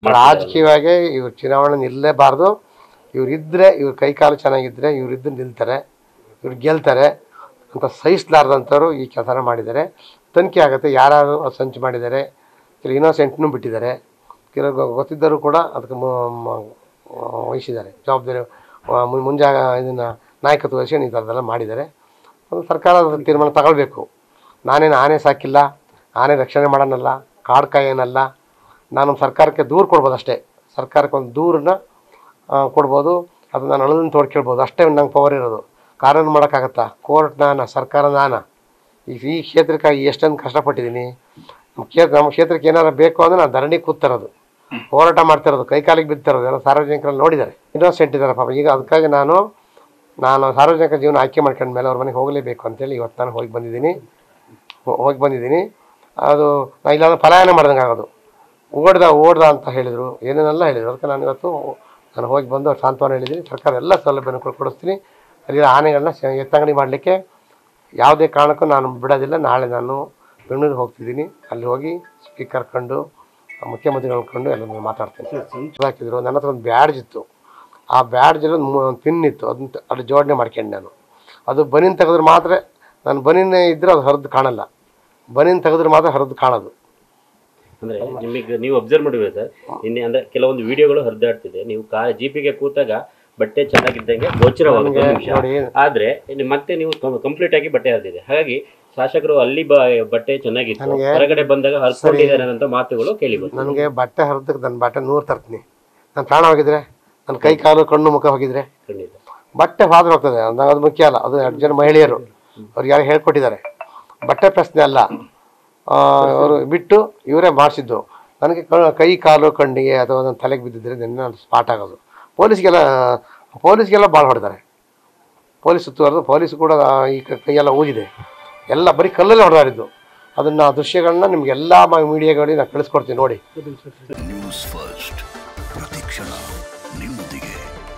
ರಾಜಕೀಯವಾಗಿ ಇವ್ರು ಚುನಾವಣೆ ನಿಲ್ಲಲೇಬಾರ್ದು ಇವ್ರು ಇದ್ದರೆ ಇವ್ರ ಕೈಕಾಲು ಚೆನ್ನಾಗಿದ್ದರೆ ಇವ್ರಿದ್ದು ನಿಲ್ತಾರೆ ಇವ್ರು ಗೆಲ್ತಾರೆ ಅಂತ ಸಹಿಸಲಾರ್ದಂಥವ್ರು ಈ ಕೆಲಸನ ಮಾಡಿದ್ದಾರೆ ತನಿಖೆ ಆಗುತ್ತೆ ಯಾರು ಸಂಚು ಮಾಡಿದ್ದಾರೆ ಕೆಲವು ಇನ್ನೋಸೆಂಟ್ನೂ ಬಿಟ್ಟಿದ್ದಾರೆ ಕೆಲವು ಗೊತ್ತಿದ್ದರೂ ಕೂಡ ಅದಕ್ಕೆ ಮು- ಮ- ವಹಿಸಿದ್ದಾರೆ ಜವಾಬ್ದಾರಿ ಆ, ಮುನ್- ಮುಂಜಾಗ ಇದನ್ನು ನಾಯಕತ್ವ ವಹಿಸ್ಕೊಂಡು ಈ ಥರದ್ದೆಲ್ಲ ಮಾಡಿದ್ದಾರೆ ಅದು ಸರ್ಕಾರ ಅದ್ರ ತೀರ್ಮಾನ ತಗೊಳ್ಬೇಕು ನಾನೇನು ಆನೆ ಸಾಕಿಲ್ಲ ಆನೆ ರಕ್ಷಣೆ ಮಾಡೋಣಲ್ಲ ಕಾಡು ಕಾಯೋನಲ್ಲ ನಾನು ಸರ್ಕಾರಕ್ಕೆ ದೂರು ಕೊಡ್ಬೋದು ಅಷ್ಟೇ ಸರ್ಕಾರಕ್ಕೆ ಒಂದು ದೂರನ್ನ ಆ, ಕೊಡ್ಬೋದು ಅದು ನಾನು ಅಳದನ್ನು ತೋಡ್ಕೇಳ್ಬೋದು ಅಷ್ಟೇ ನಂಗೆ ಪವರ್ ಇರೋದು ಕಾನೂನು ಮಾಡೋಕ್ಕಾಗತ್ತಾ ಕೋರ್ಟ್ ನಾನು ಸರ್ಕಾರ ನಾನು ಈಗ ಈ ಕ್ಷೇತ್ರಕ್ಕಾಗಿ ಎಷ್ಟೊಂದು ಕಷ್ಟಪಟ್ಟಿದ್ದೀನಿ ನಮ್ಮ ಕ್ಷೇತ್ರ ನಮ್ಮ ಕ್ಷೇತ್ರಕ್ಕೆ ಏನಾರು ಬೇಕು ಅಂದರೆ ನಾನು ಧರಣಿ ಕೂತಿರೋದು ಹೋರಾಟ ಮಾಡ್ತಿರೋದು ಕೈಕಾಲಿಗೆ ಬಿದ್ದಿರೋದು ಎಲ್ಲ ಸಾರ್ವಜನಿಕರಲ್ಲಿ ನೋಡಿದ್ದಾರೆ ಇನ್ನೋಸೆಂಟ್ ಇದ್ದಾರೆ ಪಾಪ ಈಗ ಅದಕ್ಕಾಗಿ ನಾನು ನಾನು ಸಾರ್ವಜನಿಕ ಜೀವನ ಆಯ್ಕೆ ಮಾಡ್ಕೊಂಡ್ಮೇಲೆ ಅವ್ರ ಮನೆಗೆ ಹೋಗಲೇಬೇಕು ಅಂತೇಳಿ ಇವತ್ತು ನಾನು ಹೋಗಿ ಬಂದಿದ್ದೀನಿ ಹೋ- ಹೋಗಿ ಬಂದಿದ್ದೀನಿ ಅದು ನಾ ಇಲ್ಲಾಂದ್ರೆ ಪಲಾಯನ ಮಾಡ್ದಂಗೆ ಆಗೋದು ಓಡ್ದ ಓಡ್ದ ಅಂತ ಹೇಳಿದರು ಏನೇನೆಲ್ಲ ಹೇಳಿದರು ಅದಕ್ಕೆ ನಾನು ಇವತ್ತು ನಾನು ಹೋಗಿ ಬಂದು ಅವ್ರು ಸಾಂತ್ವನ ಹೇಳಿದ್ದೀನಿ ಸರ್ಕಾರ ಎಲ್ಲ ಸೌಲಭ್ಯನ ಕೊಡ್- ಕೊಡಿಸ್ತೀನಿ ಅಲ್ಲಿರೋ ಆನೆಗಳನ್ನ ಸ- ಎತ್ತಂಗಡಿ ಮಾಡಲಿಕ್ಕೆ ಯಾವುದೇ ಕಾರಣಕ್ಕೂ ನಾನು ಬಿಡೋದಿಲ್ಲ ನಾಳೆ ನಾನು ಬೆಂಗಳೂರಿಗೆ ಹೋಗ್ತಿದ್ದೀನಿ ಅಲ್ಲಿ ಹೋಗಿ ಸ್ಪೀಕರ್ ಕಂಡು ಮುಖ್ಯಮಂತ್ರಿಗಳು ಕಂಡು ಎಲ್ಲ ಮಾತಾಡ್ತೀನಿ ಹಾಕಿದ್ರು ನನ್ನ ಹತ್ರ ಒಂದು ಬ್ಯಾಡ್ಜ್ ಇತ್ತು ಆ ಬ್ಯಾಡ್ಜಲ್ಲಿ ಒಂದು ಪಿನ್ ಇತ್ತು ಅದನ್ನ ತ- ಅಲ್ಲಿ ಜೋಡಣೆ ಮಾಡ್ಕೊಂಡೆ ನಾನು ಅದು ಬನಿನ್ ತೆಗೆದ್ರೆ ಮಾತ್ರ ನಾನು ಬನಿನ್ ಇದ್ದರೆ ಅದು ಹರಿದು ಕಾಣಲ್ಲ ಬನಿನ್ ತೆಗೆದ್ರೆ ಮಾತ್ರ ಹರಿದು ಕಾಣೋದು ಅಂದ್ರೆ ನಿಮಗೆ ನೀವು ಅಬ್ಸರ್ವ್ ಮಾಡಿದ್ರೆ ಸರ್ ಇನ್ನೇ ಅಂದ್ರೆ ಕೆಲವೊಂದು ವಿಡಿಯೋಗಳು ಹರಿದಾಡ್ತಿದೆ ನೀವು ಕಾ ಜೀಪಿಗೆ ಕೂತಾಗ ಬಟ್ಟೆ ಚೆನ್ನಾಗಿದ್ದಂಗೆ ಗೋಚರವಾಗುತ್ತೆ ನಮ್ಗೆ ವಿಷಯ ನೋಡಿ ಆದ್ರೆ ಇನ್ನು ಮತ್ತೆ ನೀವು ಕಂಪ್ಲೀಟ್ ಆಗಿ ಬಟ್ಟೆ ಹರಿದಿದೆ ಹಾಗಾಗಿ ಶಾಸಕರು ಅಲ್ಲಿ ಬ- ಬಟ್ಟೆ ಚೆನ್ನಾಗಿತ್ತು ನನಗೆ ಹೊರಗಡೆ ಬಂದಾಗ ಹರ್ಕೊಂಡಿದ್ದಾರೆ ಅನ್ನೋ ಮಾತುಗಳು ಕೇಳಿ ಬಂತು ನನಗೆ ಬಟ್ಟೆ ಹರಿದಕ್ಕೆ ನನ್ನ ಬಟ್ಟೆ ನೂರು ತರ್ತೀನಿ ನನ್ನ ಪ್ರಾಣ ಹೋಗಿದ್ರೆ ನನ್ನ ಕೈ ಕಾಲು ಕಣ್ಣು ಮುಖ ಹೋಗಿದ್ರೆ ಖಂಡಿತ ಬಟ್ಟೆ ಹಾದ್ರೆ ಹೋಗ್ತದೆ ಅದು ಅದು ಮುಖ್ಯ ಅಲ್ಲ ಅದು ಎರಡು ಜನ ಮಹಿಳೆಯರು ಅವ್ರಿಗೆ ಯಾರು ಹೇಳ್ಕೊಟ್ಟಿದ್ದಾರೆ ಬಟ್ಟೆ ಪ್ರಶ್ನೆ ಅಲ್ಲ ಅವರು ಬಿಟ್ಟು ಇವರೇ ಮಾಡಿಸಿದ್ದು ನನಗೆ ಕ- ಕೈ ಕಾಲು ಕಣ್ಣಿಗೆ ಅಥವಾ ನನ್ನ ತಲೆಗೆ ಬಿದ್ದಿದ್ರೆ ನಿನ್ನೆ ನಾನು ಸ್ಪಾಟ್ ಆಗೋದು ಪೊಲೀಸ್ಗೆಲ್ಲ ಪೊಲೀಸ್ಗೆಲ್ಲ ಭಾಳ ಹೊಡೆದಾರೆ ಪೊಲೀಸ್ ಸುತ್ತುವರೆದು ಪೊಲೀಸ್ ಕೂಡ ಈ ಕ- ಕೈಯೆಲ್ಲ ಊದಿದೆ ಎಲ್ಲ ಬರೀ ಕಲ್ಲಲ್ಲೇ ಹೊಡೆದಾಡಿದ್ದು ಅದನ್ನು ಆ ದೃಶ್ಯಗಳನ್ನ ನಿಮ್ಗೆಲ್ಲ ಮೀಡಿಯಾಗಳಿಗೆ ನಾನು ಕಳಿಸ್ಕೊಡ್ತೀನಿ ನೋಡಿ ನ್ಯೂಸ್ ಫಸ್ಟ್ ಪ್ರತಿಕ್ಷಣ ನಿಮ್ಮೊಂದಿಗೆ